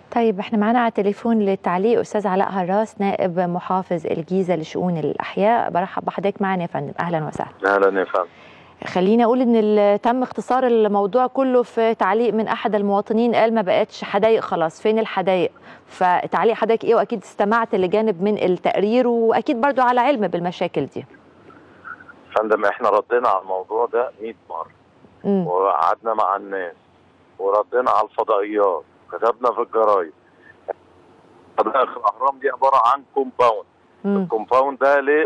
طيب احنا معانا على التليفون للتعليق استاذ علاء هراس نائب محافظ الجيزه لشؤون الاحياء برحب بحضرتك معنا يا فندم اهلا وسهلا اهلا يا فندم خليني اقول ان ال- تم اختصار الموضوع كله في تعليق من احد المواطنين قال ما بقتش حدايق خلاص فين الحدايق فتعليق حضرتك ايه واكيد استمعت لجانب من التقرير واكيد برضو على علم بالمشاكل دي فندم احنا ردينا على الموضوع ده 100 مره امم وقعدنا مع الناس وردينا على الفضائيات كتبنا في الجرايد حدائق الاهرام دي عباره عن كومباوند امم الكومباوند ده ليه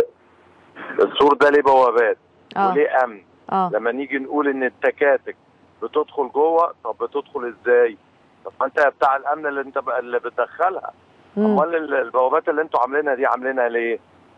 السور ده ليه بوابات اه وليه امن اه لما نيجي نقول ان التكاتك بتدخل جوه طب بتدخل ازاي طب ما انت يا بتاع الامن اللي انت بقى اللي بتدخلها مم. امال ال- البوابات اللي انتوا عاملينها دي عاملينها ليه؟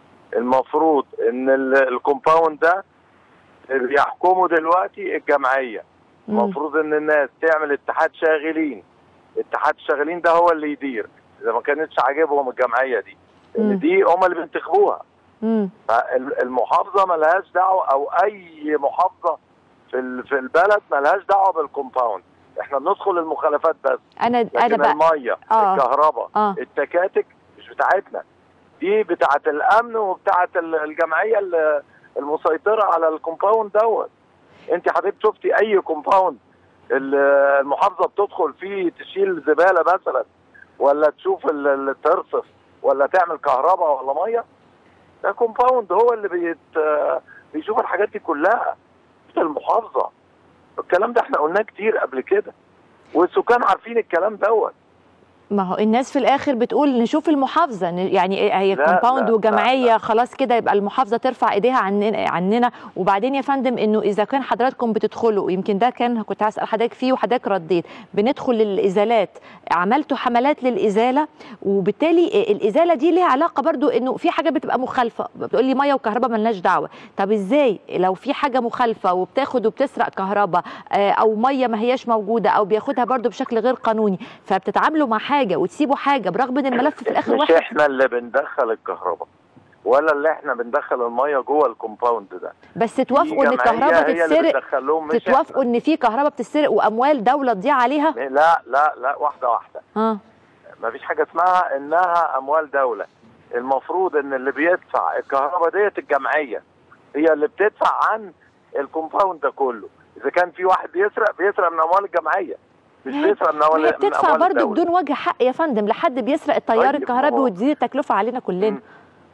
المفروض ان ال- الكومباوند ده اللي بيحكمه دلوقتي الجمعيه مم. المفروض ان الناس تعمل اتحاد شاغلين اتحاد الشاغلين ده هو اللي يدير اذا ما كانتش عاجبهم الجمعيه دي مم. ان دي هم اللي بينتخبوها مم. فالمحافظه ملهاش دعوه او اي محافظه في ال- في البلد ملهاش دعوه بالكومباوند احنا بندخل المخالفات بس انا انا لكن بقى الميه آه. الكهرباء اه التكاتك مش بتاعتنا دي بتاعه الامن وبتاعه ال- الجمعيه ال- المسيطره على الكومباوند دوت انت حضرتك شفتي اي كومباوند ال- المحافظه بتدخل فيه تشيل زباله مثلا ولا تشوف ال- ال- ترصف ولا تعمل كهرباء ولا ميه ده كومباوند هو اللي بيت بيشوف الحاجات دي كلها مش المحافظه الكلام ده احنا قلناه كتير قبل كده والسكان عارفين الكلام دوت ما هو الناس في الاخر بتقول نشوف المحافظه ن- يعني إيه هي لا، كومباوند لا، وجمعيه لا. خلاص كده يبقى المحافظه ترفع ايديها عننا عننا وبعدين يا فندم انه اذا كان حضراتكم بتدخلوا يمكن ده كان كنت هسال حضرتك فيه وحضرتك رديت بندخل للازالات عملتوا حملات للازاله وبالتالي الازاله دي ليها علاقه برضو انه في حاجه بتبقى مخالفه بتقول لي ميه وكهرباء ملناش دعوه طب ازاي لو في حاجه مخالفه وبتاخد وبتسرق كهرباء آه، او ميه ما هياش موجوده او بياخدها برضو بشكل غير قانوني فبتتعاملوا مع حاجه وتسيبوا حاجه برغم ان الملف في الاخر مش واحد احنا اللي بندخل الكهرباء ولا اللي احنا بندخل الميه جوه الكومباوند ده بس توافقوا ان في جمعية الكهرباء هي اللي تتسرق بتدخل لهم مش تتوافقوا ان في كهرباء بتتسرق واموال دوله تضيع عليها احنا. لا لا لا واحده واحده اه ما فيش حاجه اسمها انها اموال دوله المفروض ان اللي بيدفع الكهرباء ديت الجمعيه هي اللي بتدفع عن الكومباوند ده كله اذا كان في واحد بيسرق بيسرق من اموال الجمعيه مش ما هي- بيسرق من اموال ما هي من بتدفع أموال برضه الدولة. بدون وجه حق يا فندم لحد بيسرق التيار طيب، الكهربي ما هو- وتزيد التكلفه علينا كلنا مم.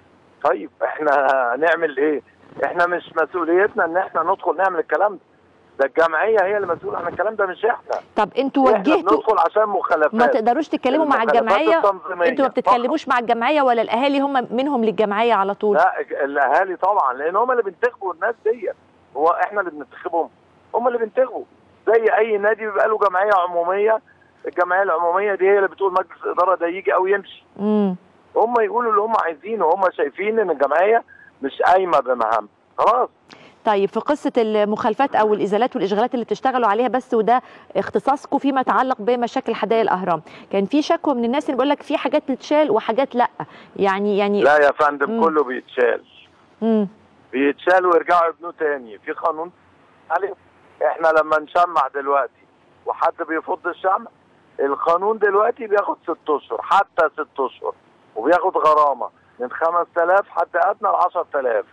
طيب احنا هنعمل ايه؟ احنا مش مسؤوليتنا ان احنا ندخل نعمل الكلام ده ده الجمعيه هي اللي مسؤوله عن الكلام ده مش احنا طب انتوا احنا وجهتوا بندخل عشان مخالفات ما تقدروش تتكلموا مع المخالفات الجمعيه التنظيمية انتوا ما بتتكلموش مع الجمعيه ولا الاهالي هم منهم للجمعيه على طول لا الاهالي طبعا لان هم اللي بينتخبوا الناس دي هو احنا اللي بننتخبهم هم اللي بينتخبوا زي اي نادي بيبقى له جمعيه عموميه الجمعيه العموميه دي هي اللي بتقول مجلس الاداره ده يجي او يمشي امم هم يقولوا اللي هم عايزينه هم شايفين ان الجمعيه مش قايمه بمهام خلاص طيب في قصه المخالفات او الازالات والاشغالات اللي بتشتغلوا عليها بس وده اختصاصكم فيما يتعلق بمشاكل حدائق الاهرام كان في شكوى من الناس اللي بيقول لك في حاجات تتشال وحاجات لا يعني يعني لا يا فندم مم. كله بيتشال امم بيتشال ويرجعوا يبنوه تاني في قانون عليه احنا لما نشمع دلوقتي وحد بيفض الشمع القانون دلوقتي بياخد ست اشهر حتى ست اشهر وبياخد غرامه من 5000 حتى ادنى ل 10000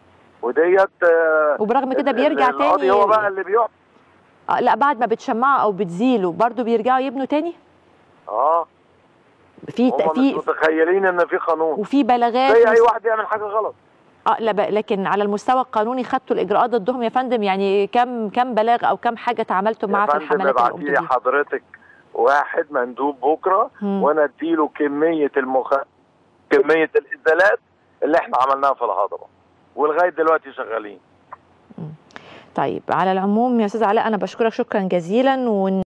وديت آه، وبرغم كده ال- بيرجع القاضي تاني هو بقى اللي بيقعد آه، لا بعد ما بتشمعوا او بتزيلوا برضو بيرجعوا يبنوا تاني اه في هم مش في متخيلين ان في قانون وفي بلاغات زي اي مس- واحد يعمل حاجه غلط اه لا ب- لكن على المستوى القانوني خدتوا الاجراءات ضدهم يا فندم يعني كم كم بلاغ او كم حاجه اتعاملتوا معاها يا في فندم الحملات اللي ابعتي قمتوا لي بيها حضرتك واحد مندوب بكره مم. وانا اديله كميه المخ كميه الازالات اللي احنا عملناها في الهضبه ولغايه دلوقتي شغالين طيب على العموم يا استاذ علاء انا بشكرك شكرا جزيلا وان